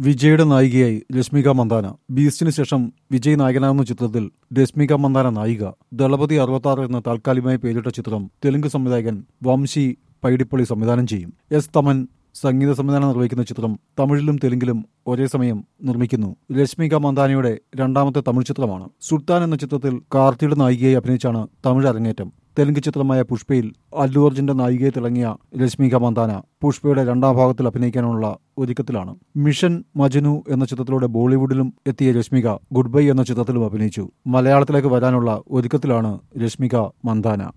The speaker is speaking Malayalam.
വിജയുടെ നായികയായി രശ്മിക മന്ദാന ബീസ്റ്റിന് ശേഷം വിജയ് നായകനാകുന്ന ചിത്രത്തിൽ രശ്മിക മന്ദാന നായിക ദളപതി അറുപത്തി എന്ന താൽക്കാലികമായി പേരിട്ട ചിത്രം തെലുങ്ക് സംവിധായകൻ വംശി പൈഡിപ്പള്ളി സംവിധാനം ചെയ്യും എസ് തമൻ സംഗീത സംവിധാനം നിർവഹിക്കുന്ന ചിത്രം തമിഴിലും തെലുങ്കിലും ഒരേ സമയം നിർമ്മിക്കുന്നു രശ്മിക മന്ദാനയുടെ രണ്ടാമത്തെ തമിഴ് ചിത്രമാണ് സുൽത്താൻ എന്ന ചിത്രത്തിൽ കാർത്തിയുടെ നായികയായി അഭിനയിച്ചാണ് തമിഴ് അരങ്ങേറ്റം തെലുങ്ക് ചിത്രമായ പുഷ്പയിൽ അല്ലു അർജുന്റെ നായികയെ തിളങ്ങിയ രശ്മിക മന്ദാന പുഷ്പയുടെ രണ്ടാം ഭാഗത്തിൽ അഭിനയിക്കാനുള്ള ഒരുക്കത്തിലാണ് മിഷൻ മജനു എന്ന ചിത്രത്തിലൂടെ ബോളിവുഡിലും എത്തിയ രശ്മിക ഗുഡ് ബൈ എന്ന ചിത്രത്തിലും അഭിനയിച്ചു മലയാളത്തിലേക്ക് വരാനുള്ള ഒരുക്കത്തിലാണ് രശ്മിക മന്ദാന